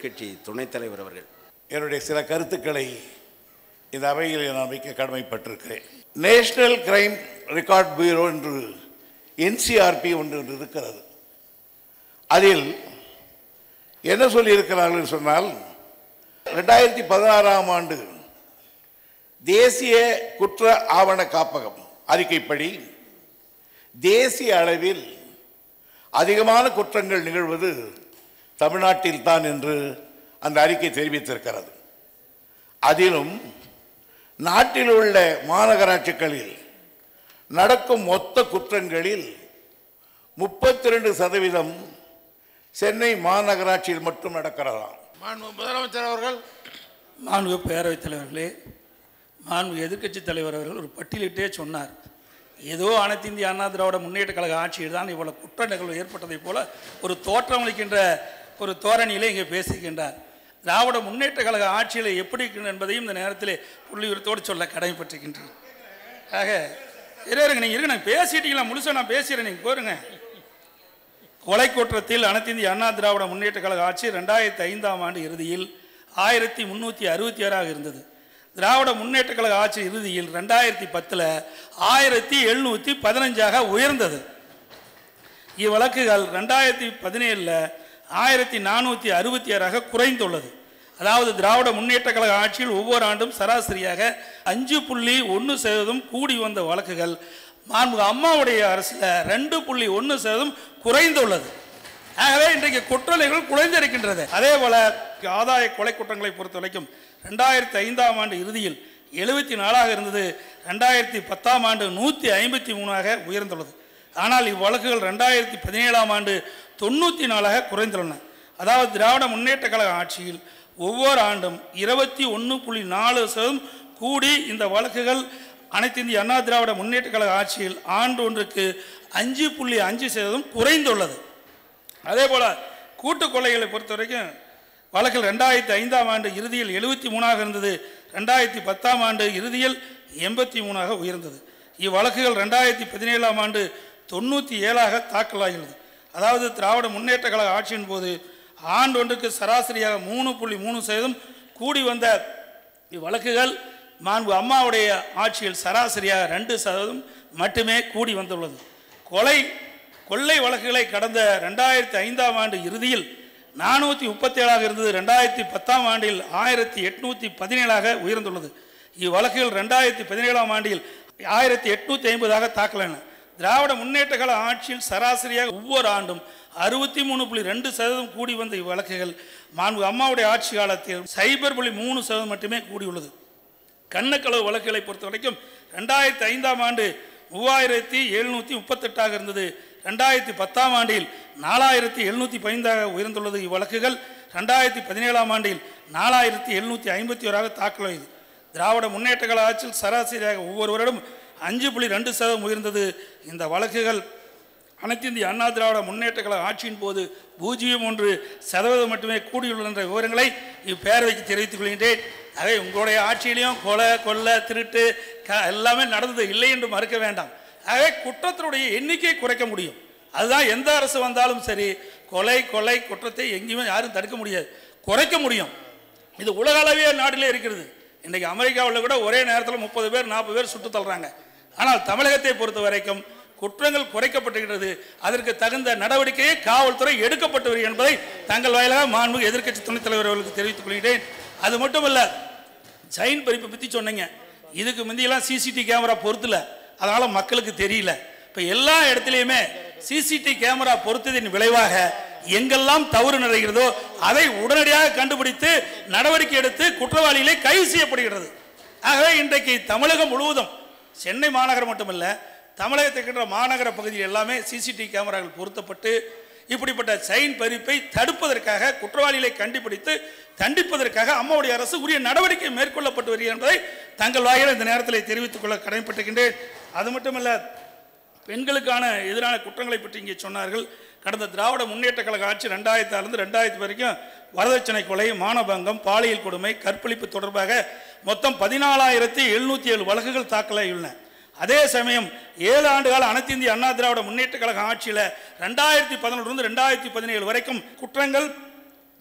எதிர்க்கட்சி துணைத் தலைவர் அவர்கள் என்னுடைய சில கருத்துக்களை இந்த அவையில் நான் வைக்க கடமைப்பட்டிருக்கிறேன் நேஷனல் கிரைம் ரெக்கார்ட் பியூரோ என்று என்சிஆர்பி ஒன்று இருக்கிறது அதில் என்ன சொல்லியிருக்கிறார்கள் என்று சொன்னால் ரெண்டாயிரத்தி பதினாறாம் ஆண்டு தேசிய குற்ற ஆவண காப்பகம் அறிக்கைப்படி தேசிய அளவில் அதிகமான குற்றங்கள் நிகழ்வது தமிழ்நாட்டில் தான் என்று அந்த அறிக்கை தெரிவித்திருக்கிறது அதிலும் நாட்டில் உள்ள மாநகராட்சிகளில் நடக்கும் மொத்த குற்றங்களில் முப்பத்தி ரெண்டு சதவீதம் சென்னை மாநகராட்சியில் மட்டும் நடக்கிறதாம் மாண்பு முதலமைச்சர் அவர்கள் மாண்பு பேரவைத் தலைவர்களே மாண்பு எதிர்க்கட்சி தலைவர் அவர்கள் ஒரு பட்டியலிட்டே சொன்னார் ஏதோ அனைத்து இந்திய அண்ணா திராவிட முன்னேற்ற கழக ஆட்சியில் தான் இவ்வளவு குற்ற நிகழ்வு ஏற்பட்டதைப் போல ஒரு தோற்றம் அளிக்கின்ற ஒரு தோரணியிலே இங்கே பேசுகின்றார் திராவிட முன்னேற்ற கழக ஆட்சியில் எப்படி இருக்கிறது என்பதையும் இந்த நேரத்தில் புள்ளியுரத்தோடு சொல்ல கடமைப்பட்டிருக்கின்றேன் ஆக இரு இருங்க நீங்கள் இருங்க நான் பேசிட்டீங்களா முழுசாக நான் பேசுகிறேன் நீங்கள் போருங்க கொலை குற்றத்தில் அனைத்து இந்திய அண்ணா திராவிட முன்னேற்ற கழக ஆட்சி ரெண்டாயிரத்தி ஐந்தாம் ஆண்டு இறுதியில் ஆயிரத்தி முந்நூற்றி அறுபத்தி ஆறாக இருந்தது திராவிட முன்னேற்ற கழக ஆட்சி இறுதியில் ரெண்டாயிரத்தி பத்தில் ஆயிரத்தி எழுநூற்றி பதினஞ்சாக உயர்ந்தது இவ்வழக்குகள் ரெண்டாயிரத்தி பதினேழில் ஆயிரத்தி நானூற்றி அறுபத்தி ஆறாக குறைந்துள்ளது அதாவது திராவிட முன்னேற்ற கழக ஆட்சியில் ஒவ்வொரு ஆண்டும் சராசரியாக அஞ்சு புள்ளி ஒன்று சதவீதம் கூடி வந்த வழக்குகள் மாண்பு அம்மாவுடைய அரசில் ரெண்டு புள்ளி ஒன்று சதவீதம் குறைந்துள்ளது ஆகவே இன்றைக்கு குற்றலைகள் குறைந்திருக்கின்றது அதே போல ஆதாய கொலை குற்றங்களை பொறுத்த வரைக்கும் ரெண்டாயிரத்தி ஐந்தாம் ஆண்டு இறுதியில் எழுபத்தி நாலாக இருந்தது ரெண்டாயிரத்தி பத்தாம் ஆண்டு நூற்றி ஐம்பத்தி மூணாக உயர்ந்துள்ளது ஆனால் இவ்வழக்குகள் ரெண்டாயிரத்தி பதினேழாம் ஆண்டு தொண்ணூற்றி நாலாக குறைந்துள்ளன அதாவது திராவிட முன்னேற்ற கழக ஆட்சியில் ஒவ்வொரு ஆண்டும் இருபத்தி ஒன்று புள்ளி நாலு சதவீதம் கூடி இந்த வழக்குகள் அனைத்து இந்திய அண்ணா திராவிட முன்னேற்ற கழக ஆட்சியில் ஆண்டு ஒன்றுக்கு அஞ்சு புள்ளி அஞ்சு சதவீதம் குறைந்துள்ளது அதே போல் கூட்டு கொள்ளைகளை பொறுத்த வரைக்கும் வழக்கில் ரெண்டாயிரத்தி ஐந்தாம் ஆண்டு இறுதியில் எழுபத்தி மூணாக இருந்தது ரெண்டாயிரத்தி பத்தாம் ஆண்டு இறுதியில் எண்பத்தி மூணாக உயர்ந்தது இவ்வழக்குகள் ரெண்டாயிரத்தி பதினேழாம் ஆண்டு தொண்ணூற்றி ஏழாக தாக்கலாகிறது அதாவது திராவிட முன்னேற்ற கழக ஆட்சியின் போது ஆண்டொன்றுக்கு சராசரியாக மூணு புள்ளி மூணு சதவீதம் கூடி வந்த இவ்வழக்குகள் மாண்பு அம்மாவுடைய ஆட்சியில் சராசரியாக ரெண்டு சதவீதம் மட்டுமே கூடி வந்துள்ளது கொலை கொள்ளை வழக்குகளை கடந்த ரெண்டாயிரத்தி ஐந்தாம் ஆண்டு இறுதியில் நானூற்றி முப்பத்தேழாக இருந்தது ரெண்டாயிரத்தி பத்தாம் ஆண்டில் ஆயிரத்தி எட்நூற்றி பதினேழாக உயர்ந்துள்ளது இவ்வழக்குகள் ரெண்டாயிரத்தி பதினேழாம் ஆண்டில் ஆயிரத்தி எட்நூற்றி ஐம்பதாக தாக்கலான திராவிட முன்னேற்ற கழக ஆட்சியில் சராசரியாக ஒவ்வொரு ஆண்டும் அறுபத்தி மூணு புள்ளி ரெண்டு சதவீதம் கூடி வந்த இவ்வழக்குகள் மாண்பு அம்மாவுடைய ஆட்சி காலத்தில் சைபர் புள்ளி மூணு சதவீதம் மட்டுமே கூடியுள்ளது கண்ணக்களவு வழக்குகளை பொறுத்த வரைக்கும் ரெண்டாயிரத்தி ஐந்தாம் ஆண்டு மூவாயிரத்தி எழுநூற்றி முப்பத்தெட்டாக இருந்தது ரெண்டாயிரத்தி பத்தாம் ஆண்டில் நாலாயிரத்தி எழுநூற்றி பதினைந்தாக உயர்ந்துள்ளது இவ்வழக்குகள் ரெண்டாயிரத்தி பதினேழாம் ஆண்டில் நாலாயிரத்தி எழுநூற்றி ஐம்பத்தி ஓராக தாக்கலாயுது திராவிட முன்னேற்ற கழக ஆட்சியில் சராசரியாக ஒவ்வொரு வருடம் அஞ்சு புள்ளி ரெண்டு சதவீதம் உயர்ந்தது இந்த வழக்குகள் அனைத்து இந்திய அண்ணா திராவிட முன்னேற்ற கழக ஆட்சியின் போது பூஜ்ஜியம் ஒன்று சதவீதம் மட்டுமே கூடியுள்ளது என்ற விவரங்களை இப்பேரவைக்கு தெரிவித்துக் கொள்கின்றேன் ஆகவே உங்களுடைய ஆட்சியிலையும் கொலை கொள்ளை திருட்டு க எல்லாமே நடந்தது இல்லை என்று மறுக்க வேண்டாம் ஆகவே குற்றத்தினுடைய எண்ணிக்கையை குறைக்க முடியும் அதுதான் எந்த அரசு வந்தாலும் சரி கொலை கொலை குற்றத்தை எங்கேயுமே யாரும் தடுக்க முடியாது குறைக்க முடியும் இது உலக அளவிய நாட்டிலே இருக்கிறது இன்றைக்கு அமெரிக்காவில் கூட ஒரே நேரத்தில் முப்பது பேர் நாற்பது பேர் சுட்டு தள்ளுறாங்க ஆனால் தமிழகத்தை பொறுத்த வரைக்கும் குற்றங்கள் குறைக்கப்பட்டிருக்கிறது அதற்கு தகுந்த நடவடிக்கையை காவல்துறை எடுக்கப்பட்டு வருகிறது என்பதை தங்கள் வாயிலாக மாண்புமிகு எதிர்க்கட்சி துணைத் தலைவர் அவர்களுக்கு தெரிவித்துக் கொள்கிறேன் அது மட்டுமல்ல செயின் பறிப்பை பற்றி சொன்னீங்க இதுக்கு முந்தியெல்லாம் சிசிடி கேமரா பொருத்தல அதனால மக்களுக்கு தெரியல இப்போ எல்லா இடத்துலையுமே சிசிடி கேமரா பொருத்ததின் விளைவாக எங்கெல்லாம் தவறு நடக்கிறதோ அதை உடனடியாக கண்டுபிடித்து நடவடிக்கை எடுத்து குற்றவாளிகளை கைது செய்யப்படுகிறது ஆகவே இன்றைக்கு தமிழகம் முழுவதும் சென்னை மாநகரம் மட்டுமல்ல தமிழகத்தில் இருக்கின்ற மாநகர பகுதியில் எல்லாமே சிசிடிவி கேமராக்கள் பொருத்தப்பட்டு இப்படிப்பட்ட செயின் பறிப்பை தடுப்பதற்காக குற்றவாளிகளை கண்டுபிடித்து தண்டிப்பதற்காக அம்மாவுடைய அரசு உரிய நடவடிக்கை மேற்கொள்ளப்பட்டு வருகிறது என்பதை தங்கள் வாயில் இந்த நேரத்தில் தெரிவித்துக் கொள்ள கடமைப்பட்டிருக்கின்றேன் அது மட்டுமல்ல பெண்களுக்கான எதிரான குற்றங்களை பற்றி இங்கே சொன்னார்கள் கடந்த திராவிட முன்னேற்ற கழக ஆட்சி ரெண்டாயிரத்தி ஆறுலேருந்து ரெண்டாயிரத்தி வரைக்கும் வரதட்சணை கொலை மானபங்கம் பாலியல் கொடுமை கற்பழிப்பு தொடர்பாக மொத்தம் பதினாலாயிரத்தி எழுநூற்றி ஏழு வழக்குகள் தாக்கலாகியுள்ளன அதே சமயம் ஏழு ஆண்டுகால அனைத்து இந்திய அண்ணா திராவிட முன்னேற்ற கழக ஆட்சியில் ரெண்டாயிரத்தி பதினொன்றுலேருந்து ரெண்டாயிரத்தி பதினேழு வரைக்கும் குற்றங்கள்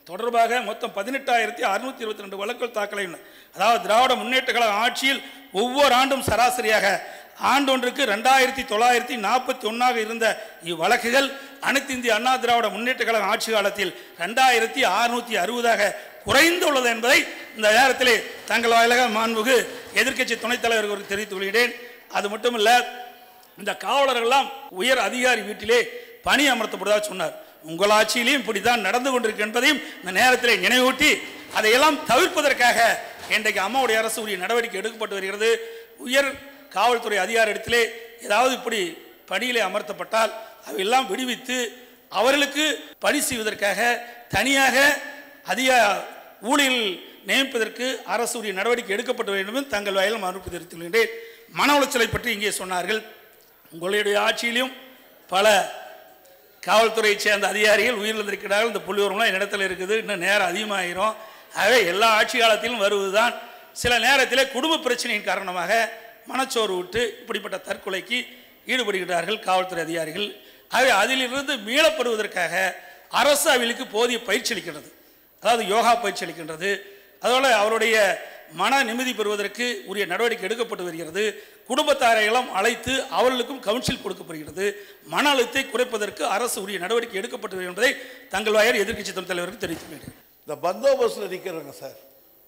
தொடர்பாக மொத்தம் பதினெட்டாயிரத்தி அறுநூத்தி இருபத்தி ரெண்டு வழக்குகள் தாக்கலாயின அதாவது திராவிட முன்னேற்ற கழக ஆட்சியில் ஒவ்வொரு ஆண்டும் சராசரியாக ஆண்டொன்றுக்கு ரெண்டாயிரத்தி தொள்ளாயிரத்தி நாற்பத்தி ஒன்றாக இருந்த இவ்வழக்குகள் அனைத்து இந்திய அண்ணா திராவிட முன்னேற்ற கழக ஆட்சி காலத்தில் ரெண்டாயிரத்தி அறுநூத்தி அறுபதாக குறைந்துள்ளது என்பதை இந்த நேரத்திலே தங்கள் வாயிலாக மாண்புகு எதிர்க்கட்சி துணைத் தலைவர்களுக்கு தெரிவித்துக் கொள்கிறேன் அது மட்டுமல்ல இந்த காவலர்கள்லாம் உயர் அதிகாரி வீட்டிலே பணி அமர்த்தப்படுவதாக சொன்னார் உங்கள் ஆட்சியிலையும் இப்படித்தான் நடந்து கொண்டிருக்கு என்பதையும் இந்த நேரத்தில் நினைவூட்டி அதையெல்லாம் தவிர்ப்பதற்காக இன்றைக்கு அம்மாவுடைய அரசு உரிய நடவடிக்கை எடுக்கப்பட்டு வருகிறது உயர் காவல்துறை அதிகாரி இடத்திலே ஏதாவது இப்படி பணியிலே அமர்த்தப்பட்டால் அவையெல்லாம் விடுவித்து அவர்களுக்கு பணி செய்வதற்காக தனியாக அதிக ஊழியர்கள் நியமிப்பதற்கு அரசு உரிய நடவடிக்கை எடுக்கப்பட வேண்டும் என்று தங்கள் வாயிலும் மறுப்பு தெரிவித்துள்ளேன் மன உளைச்சலை பற்றி இங்கே சொன்னார்கள் உங்களுடைய ஆட்சியிலும் பல காவல்துறையைச் சேர்ந்த அதிகாரிகள் உயிரிழந்திருக்கிறார்கள் இந்த புள்ளிவரம்லாம் இடத்துல இருக்குது இன்னும் நேரம் அதிகமாகிரும் ஆகவே எல்லா ஆட்சி காலத்திலும் வருவதுதான் சில நேரத்தில் குடும்ப பிரச்சனையின் காரணமாக மனச்சோர்வு விட்டு இப்படிப்பட்ட தற்கொலைக்கு ஈடுபடுகிறார்கள் காவல்துறை அதிகாரிகள் ஆகவே அதிலிருந்து மீளப்படுவதற்காக அரசு அவர்களுக்கு போதிய பயிற்சி அளிக்கிறது அதாவது யோகா பயிற்சி அளிக்கின்றது அதோட அவருடைய மன நிம்மதி பெறுவதற்கு உரிய நடவடிக்கை எடுக்கப்பட்டு வருகிறது குடும்பத்தாரையெல்லாம் அழைத்து அவர்களுக்கும் கவுன்சில் கொடுக்கப்படுகிறது மன அழுத்தத்தை குறைப்பதற்கு அரசு உரிய நடவடிக்கை எடுக்கப்பட்டு வருகிறது என்பதை தங்கள் வாயர் எதிர்க்கட்சி துணைத் தலைவருக்கு தெரிவித்துள்ளேன் இந்த பந்தோபஸ்தில் நிற்கிறாங்க சார்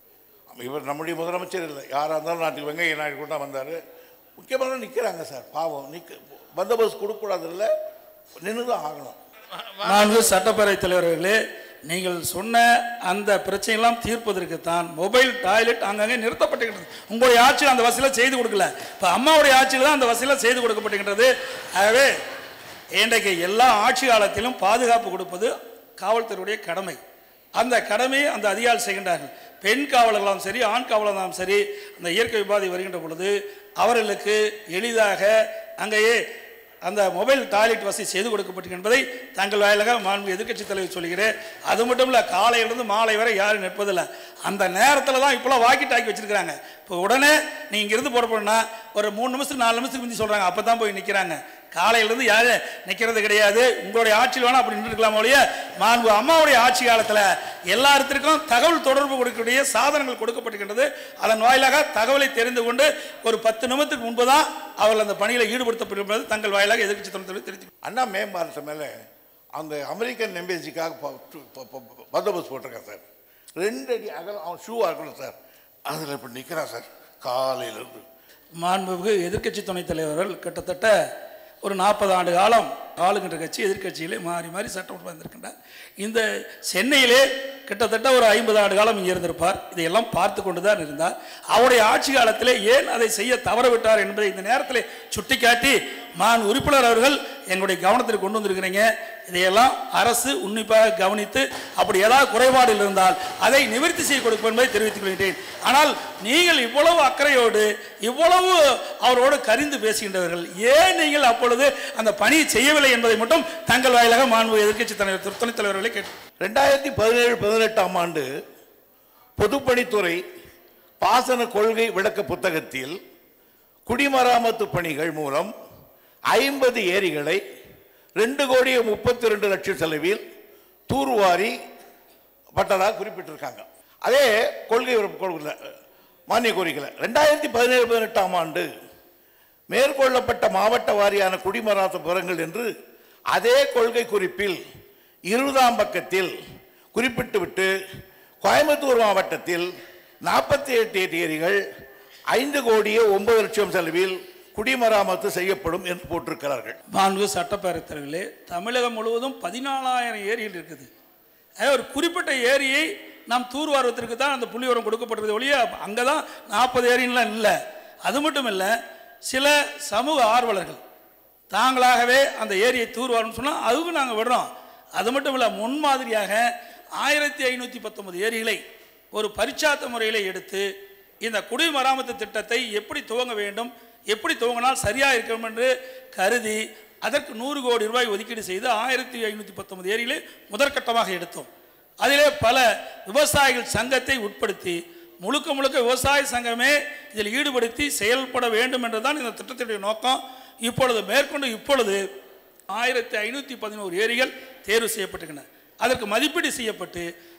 இவர் நம்முடைய முதலமைச்சர் இல்லை யாராக இருந்தாலும் நாட்டுக்கு வெங்கைய நாயுடு கூட வந்தார் முக்கியமாக நிற்கிறாங்க சார் பாவம் நிற்க பந்தோபஸ்த் கொடுக்கக்கூடாது இல்லை நின்று தான் ஆகணும் நான்கு சட்டப்பேரவைத் தலைவர்களே நீங்கள் சொன்ன அந்த பிரச்சனையெல்லாம் தீர்ப்பதற்குத்தான் மொபைல் டாய்லெட் அங்கங்கே நிறுத்தப்பட்டுகின்றது உங்களுடைய ஆட்சியில் அந்த வசதியில் செய்து கொடுக்கல இப்போ அம்மாவுடைய ஆட்சியில் தான் அந்த வசதியில் செய்து கொடுக்கப்பட்டுகின்றது ஆகவே இன்றைக்கு எல்லா ஆட்சி காலத்திலும் பாதுகாப்பு கொடுப்பது காவல்துறையுடைய கடமை அந்த கடமையை அந்த அதிகாரி செய்கின்றார்கள் பெண் காவலர்களாம் சரி ஆண் காவலர்களாம் சரி அந்த இயற்கை உபாதை வருகின்ற பொழுது அவர்களுக்கு எளிதாக அங்கேயே அந்த மொபைல் டாய்லெட் வசதி செய்து கொடுக்கப்பட்டு என்பதை தங்கள் வாயிலாக மாண்பு எதிர்க்கட்சி தலைவர் சொல்கிறேன் அது மட்டும் இல்லை காலையிலிருந்து மாலை வரை யாரும் நிற்பதில்லை அந்த நேரத்தில் தான் இப்போலாம் வாக்கி டாக்கி வச்சிருக்கிறாங்க இப்போ உடனே நீ இங்கிருந்து போடணும்னா ஒரு மூணு நிமிஷத்துக்கு நாலு நிமிஷத்துக்கு முந்தி சொல்கிறாங்க அப்போ தான் போய் நிற்கிறாங்க காலையிலேருந்து யாரும் நிற்கிறது கிடையாது உங்களுடைய ஆட்சியில் வேணால் அப்படி நின்றுக்கலாம் ஒழிய மாண்பு அம்மாவுடைய ஆட்சி காலத்தில் எல்லாத்திற்கும் தகவல் தொடர்பு கொடுக்கக்கூடிய சாதனங்கள் கொடுக்கப்பட்டிருக்கின்றது அதன் வாயிலாக தகவலை தெரிந்து கொண்டு ஒரு பத்து நிமிடத்துக்கு முன்பு தான் அவர்கள் அந்த பணியில் ஈடுபடுத்தப்பட்டிருப்பது தங்கள் வாயிலாக எதிர்க்கட்சி தலைவர் தெரிவித்து அண்ணா மேம்பாலத்து மேலே அந்த அமெரிக்கன் எம்பேசிக்காக பந்தோபஸ்த் போட்டிருக்கான் சார் ரெண்டு அடி அகலம் அவன் ஷூவாக இருக்கணும் சார் அதில் இப்படி நிற்கிறான் சார் காலையிலேருந்து மாண்புமிகு எதிர்க்கட்சி துணைத் தலைவர்கள் கிட்டத்தட்ட ஒரு நாற்பது ஆண்டு காலம் ஆளுகின்ற கட்சி எதிர்க்கட்சியிலே மாறி மாறி சட்டம் வந்திருக்கின்றார் இந்த சென்னையிலே கிட்டத்தட்ட ஒரு ஐம்பது ஆண்டு காலம் இங்கே இருந்திருப்பார் இதையெல்லாம் பார்த்து கொண்டு தான் இருந்தார் அவருடைய ஆட்சி காலத்திலே ஏன் அதை செய்ய தவறவிட்டார் என்பதை இந்த நேரத்தில் சுட்டிக்காட்டி மான் உறுப்பினர் அவர்கள் எங்களுடைய கவனத்திற்கு கொண்டு வந்திருக்கிறீங்க இதையெல்லாம் அரசு உன்னிப்பாக கவனித்து அப்படி ஏதாவது குறைபாடுகள் இருந்தால் அதை நிவர்த்தி செய்ய கொடுப்போம் என்பதை தெரிவித்துக் கொள்கிறேன் ஆனால் நீங்கள் இவ்வளவு அக்கறையோடு இவ்வளவு அவரோடு கரிந்து பேசுகின்றவர்கள் ஏன் நீங்கள் அப்பொழுது அந்த பணியை செய்யவில்லை என்பதை மட்டும் தங்கள் வாயிலாக மாண்பு எதிர்க்கட்சி தலைவர் துணைத் தலைவர்களை கேட்டு ரெண்டாயிரத்தி பதினேழு பதினெட்டாம் ஆண்டு பொதுப்பணித்துறை பாசன கொள்கை விளக்க புத்தகத்தில் குடிமராமத்து பணிகள் மூலம் ஐம்பது ஏரிகளை ரெண்டு கோடியே முப்பத்தி ரெண்டு லட்சம் செலவில் தூர்வாரி பட்டதாக குறிப்பிட்டிருக்காங்க அதே கொள்கை கொள்கை மானிய கோரிக்கையில் ரெண்டாயிரத்தி பதினேழு பதினெட்டாம் ஆண்டு மேற்கொள்ளப்பட்ட மாவட்ட வாரியான குடிமராமத்து விவரங்கள் என்று அதே கொள்கை குறிப்பில் இருபதாம் பக்கத்தில் குறிப்பிட்டுவிட்டு கோயம்புத்தூர் மாவட்டத்தில் நாற்பத்தி எட்டு ஏரிகள் ஐந்து கோடியே ஒன்பது லட்சம் செலவில் குடிமராமத்து செய்யப்படும் என்று போட்டிருக்கிறார்கள் மாண்பு சட்டப்பேரவைத் தலைவர்களே தமிழகம் முழுவதும் பதினாலாயிரம் ஏரிகள் இருக்குது அதாவது ஒரு குறிப்பிட்ட ஏரியை நாம் தூர்வாரத்திற்கு தான் அந்த புள்ளிவரம் கொடுக்கப்பட்டது ஒழிய அங்கே தான் நாற்பது ஏரின்லாம் இல்லை அது மட்டும் இல்லை சில சமூக ஆர்வலர்கள் தாங்களாகவே அந்த ஏரியை தூர்வாரம்னு சொன்னால் அதுவும் நாங்கள் விடுறோம் அது மட்டும் இல்லை முன்மாதிரியாக ஆயிரத்தி ஐநூற்றி பத்தொன்பது ஏரிகளை ஒரு பரிச்சாத்த முறையில் எடுத்து இந்த குடிமராமத்து திட்டத்தை எப்படி துவங்க வேண்டும் எப்படி துவங்கினால் சரியாக இருக்கும் என்று கருதி அதற்கு நூறு கோடி ரூபாய் ஒதுக்கீடு செய்து ஆயிரத்தி ஐநூற்றி பத்தொன்பது ஏரிகளை முதற்கட்டமாக எடுத்தோம் அதிலே பல விவசாயிகள் சங்கத்தை உட்படுத்தி முழுக்க முழுக்க விவசாய சங்கமே இதில் ஈடுபடுத்தி செயல்பட வேண்டும் என்றுதான் இந்த திட்டத்தினுடைய நோக்கம் இப்பொழுது மேற்கொண்டு இப்பொழுது ஆயிரத்தி ஐநூற்றி பதினோரு ஏரிகள் தேர்வு செய்யப்பட்டிருக்கின்றன அதற்கு மதிப்பீடு செய்யப்பட்டு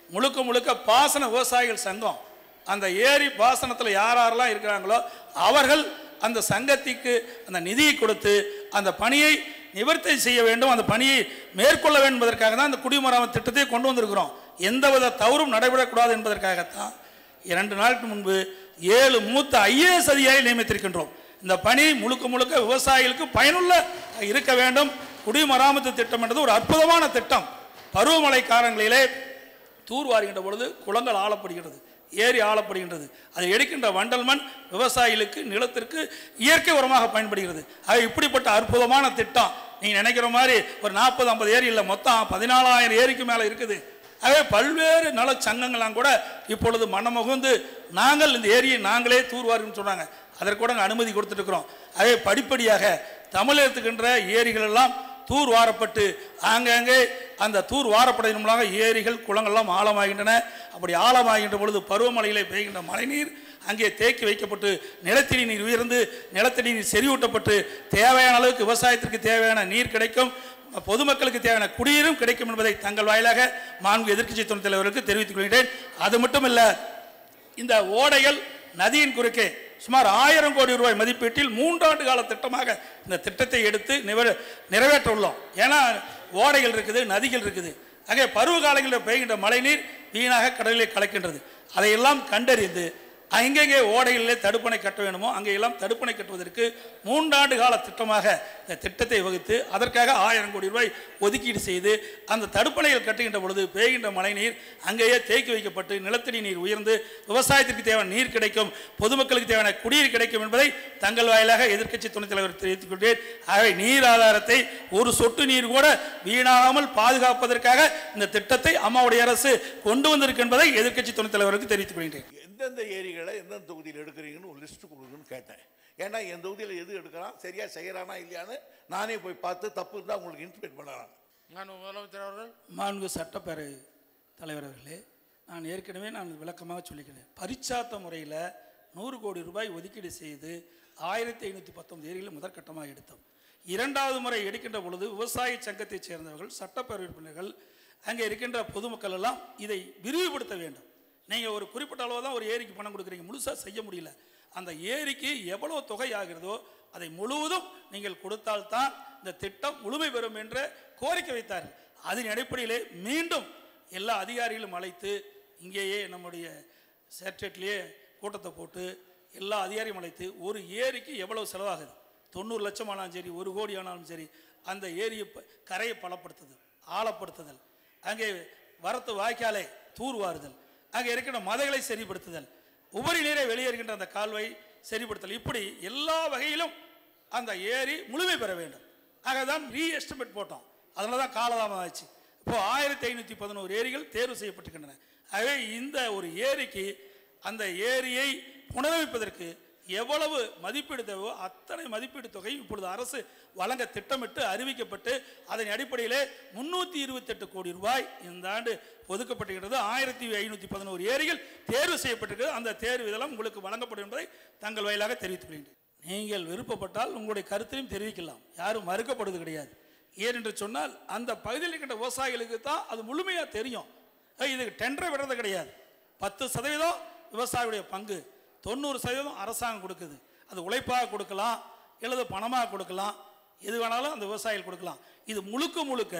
முழுக்க முழுக்க பாசன விவசாயிகள் சங்கம் அந்த ஏரி பாசனத்தில் யார் யாரெல்லாம் இருக்கிறாங்களோ அவர்கள் அந்த சங்கத்திற்கு அந்த நிதியை கொடுத்து அந்த பணியை நிவர்த்தி செய்ய வேண்டும் அந்த பணியை மேற்கொள்ள வேண்டும் என்பதற்காக தான் அந்த குடிமராமத்து திட்டத்தை கொண்டு வந்திருக்கிறோம் எந்தவித தவறும் நடைபெறக்கூடாது என்பதற்காகத்தான் இரண்டு நாளுக்கு முன்பு ஏழு மூத்த ஐஏஎஸ் அதிகாரி நியமித்திருக்கின்றோம் இந்த பணி முழுக்க முழுக்க விவசாயிகளுக்கு பயனுள்ள இருக்க வேண்டும் குடிமராமத்து திட்டம் என்பது ஒரு அற்புதமான திட்டம் பருவமழை காலங்களிலே தூர்வாருகின்ற பொழுது குளங்கள் ஆளப்படுகிறது ஏரி ஆளப்படுகின்றது அதை எடுக்கின்ற வண்டல் மண் விவசாயிகளுக்கு நிலத்திற்கு இயற்கை உரமாக பயன்படுகிறது ஆக இப்படிப்பட்ட அற்புதமான திட்டம் நீங்கள் நினைக்கிற மாதிரி ஒரு நாற்பது ஐம்பது ஏரி இல்லை மொத்தம் பதினாலாயிரம் ஏரிக்கு மேலே இருக்குது ஆகவே பல்வேறு நல சங்கங்கள்லாம் கூட இப்பொழுது மனமுகுந்து நாங்கள் இந்த ஏரியை நாங்களே தூர்வாருன்னு சொன்னாங்க அதற்கு கூட நாங்கள் அனுமதி கொடுத்துருக்குறோம் ஆகவே படிப்படியாக தமிழகத்துக்கின்ற ஏரிகள் எல்லாம் தூர் வாரப்பட்டு ஆங்காங்கே அந்த தூர் வாரப்படையின் மூலமாக ஏரிகள் குளங்கள்லாம் ஆழமாகின்றன அப்படி ஆழமாகின்ற பொழுது பருவமழையிலே பெய்கின்ற மழைநீர் அங்கே தேக்கி வைக்கப்பட்டு நிலத்தடி நீர் உயர்ந்து நிலத்தடி நீர் செறிவூட்டப்பட்டு தேவையான அளவுக்கு விவசாயத்திற்கு தேவையான நீர் கிடைக்கும் பொதுமக்களுக்கு தேவையான குடிநீரும் கிடைக்கும் என்பதை தங்கள் வாயிலாக மாண்பு எதிர்க்கட்சி துணைத் தலைவருக்கு தெரிவித்துக் கொள்கிறேன் அது மட்டுமல்ல இந்த ஓடைகள் நதியின் குறுக்கே சுமார் ஆயிரம் கோடி ரூபாய் மதிப்பீட்டில் மூன்றாண்டு கால திட்டமாக இந்த திட்டத்தை எடுத்து நிவ- நிறைவேற்ற உள்ளோம் ஏன்னா ஓடைகள் இருக்குது நதிகள் இருக்குது ஆகவே பருவ காலங்களில் பெய்கின்ற மழைநீர் வீணாக கடலிலே கலக்கின்றது அதையெல்லாம் கண்டறிந்து எங்கெங்கே ஓடைகளிலே தடுப்பணை கட்ட வேண்டுமோ அங்கெல்லாம் தடுப்பணை கட்டுவதற்கு மூன்றாண்டு கால திட்டமாக இந்த திட்டத்தை வகுத்து அதற்காக ஆயிரம் கோடி ரூபாய் ஒதுக்கீடு செய்து அந்த தடுப்பணைகள் கட்டுகின்ற பொழுது பெய்கின்ற மழைநீர் அங்கேயே தேக்கி வைக்கப்பட்டு நிலத்தடி நீர் உயர்ந்து விவசாயத்திற்கு தேவையான நீர் கிடைக்கும் பொதுமக்களுக்கு தேவையான குடிநீர் கிடைக்கும் என்பதை தங்கள் வாயிலாக எதிர்க்கட்சி துணைத் தலைவர் தெரிவித்துக் கொண்டேன் ஆகவே நீர் ஆதாரத்தை ஒரு சொட்டு நீர் கூட வீணாகாமல் பாதுகாப்பதற்காக இந்த திட்டத்தை அம்மாவுடைய அரசு கொண்டு வந்திருக்கு என்பதை எதிர்க்கட்சி துணைத் தலைவருக்கு தெரிவித்துக் கொள்கிறேன் எந்தெந்த ஏரிகளை எந்தெந்த தொகுதியில் எடுக்கிறீங்கன்னு ஒரு லிஸ்ட் கொடுங்கன்னு கேட்டேன் ஏன்னா என் தொகுதியில் எது எடுக்கிறான் சரியா செய்கிறானா இல்லையான்னு நானே போய் பார்த்து தப்பு இருந்தால் உங்களுக்கு இன்டிமேட் பண்ணலாம் நான் முதலமைச்சர் அவர்கள் மாண்பு சட்டப்பேரவை தலைவர் அவர்களே நான் ஏற்கனவே நான் விளக்கமாக சொல்லிக்கிறேன் பரிச்சாத்த முறையில் நூறு கோடி ரூபாய் ஒதுக்கீடு செய்து ஆயிரத்தி ஐநூற்றி பத்தொன்பது ஏரிகளை முதற்கட்டமாக எடுத்தோம் இரண்டாவது முறை எடுக்கின்ற பொழுது விவசாய சங்கத்தைச் சேர்ந்தவர்கள் சட்டப்பேரவை உறுப்பினர்கள் அங்கே இருக்கின்ற பொதுமக்கள் எல்லாம் இதை விரிவுபடுத்த வேண்டும் நீங்கள் ஒரு குறிப்பிட்ட அளவு தான் ஒரு ஏரிக்கு பணம் கொடுக்குறீங்க முழுசாக செய்ய முடியல அந்த ஏரிக்கு எவ்வளோ தொகை ஆகிறதோ அதை முழுவதும் நீங்கள் கொடுத்தால்தான் இந்த திட்டம் முழுமை பெறும் என்ற கோரிக்கை வைத்தார்கள் அதன் அடிப்படையிலே மீண்டும் எல்லா அதிகாரிகளும் அழைத்து இங்கேயே நம்முடைய சேட்டேட்லேயே கூட்டத்தை போட்டு எல்லா அதிகாரியும் அழைத்து ஒரு ஏரிக்கு எவ்வளவு செலவாகுது தொண்ணூறு லட்சம் ஆனாலும் சரி ஒரு கோடி ஆனாலும் சரி அந்த ஏரியை ப- கரையை பலப்படுத்துதல் ஆழப்படுத்துதல் அங்கே வரத்து வாய்க்காலை தூர்வாருதல் அங்கே இருக்கிற மதைகளை சரிப்படுத்துதல் உபரி நீரை வெளியேறுகின்ற அந்த கால்வாய் சரிப்படுத்தல் இப்படி எல்லா வகையிலும் அந்த ஏரி முழுமை பெற வேண்டும் ஆக தான் ரீ எஸ்டிமேட் போட்டோம் அதனால தான் காலதாமதம் ஆச்சு இப்போ ஆயிரத்தி ஐநூற்றி பதினோரு ஏரிகள் தேர்வு செய்யப்பட்டிருக்கின்றன ஆகவே இந்த ஒரு ஏரிக்கு அந்த ஏரியை புனரமைப்பதற்கு எவ்வளவு மதிப்பீடு தேவையோ அத்தனை மதிப்பீடு தொகை இப்பொழுது அரசு வழங்க திட்டமிட்டு அறிவிக்கப்பட்டு அதன் அடிப்படையிலே முன்னூற்றி இருபத்தெட்டு கோடி ரூபாய் இந்த ஆண்டு ஒதுக்கப்பட்டிருக்கிறது ஆயிரத்தி ஐநூற்றி பதினோரு ஏரிகள் தேர்வு செய்யப்பட்டிருக்கிறது அந்த தேர்வு இதெல்லாம் உங்களுக்கு வழங்கப்படும் என்பதை தங்கள் வாயிலாக தெரிவித்துக் கொள்கின்றேன் நீங்கள் விருப்பப்பட்டால் உங்களுடைய கருத்தையும் தெரிவிக்கலாம் யாரும் மறுக்கப்படுவது கிடையாது ஏனென்று சொன்னால் அந்த பகுதியில் இருக்கின்ற விவசாயிகளுக்கு தான் அது முழுமையாக தெரியும் அஹ் இதுக்கு டெண்டரை விடுறது கிடையாது பத்து சதவீதம் விவசாயியுடைய பங்கு தொண்ணூறு சதவீதம் அரசாங்கம் கொடுக்குது அது உழைப்பாக கொடுக்கலாம் இல்லது பணமாக கொடுக்கலாம் எது வேணாலும் அந்த விவசாயிகள் கொடுக்கலாம் இது முழுக்க முழுக்க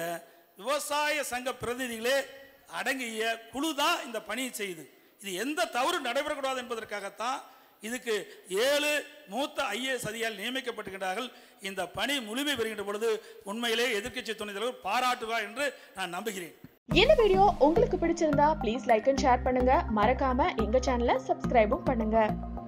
விவசாய சங்க பிரதிநிதிகளே அடங்கிய குழு தான் இந்த பணியை செய்யுது இது எந்த தவறு நடைபெறக்கூடாது என்பதற்காகத்தான் இதுக்கு ஏழு மூத்த ஐஏஎஸ் அதிகாரிகள் நியமிக்கப்பட்டிருக்கிறார்கள் இந்த பணி முழுமை பெறுகின்ற பொழுது உண்மையிலே எதிர்க்கட்சி துணைத் தலைவர் பாராட்டுவார் என்று நான் நம்புகிறேன் இந்த வீடியோ உங்களுக்கு பிடிச்சிருந்தா ப்ளீஸ் லைக் அண்ட் ஷேர் பண்ணுங்க மறக்காம எங்க சேனலை சப்ஸ்கிரைபும் பண்ணுங்க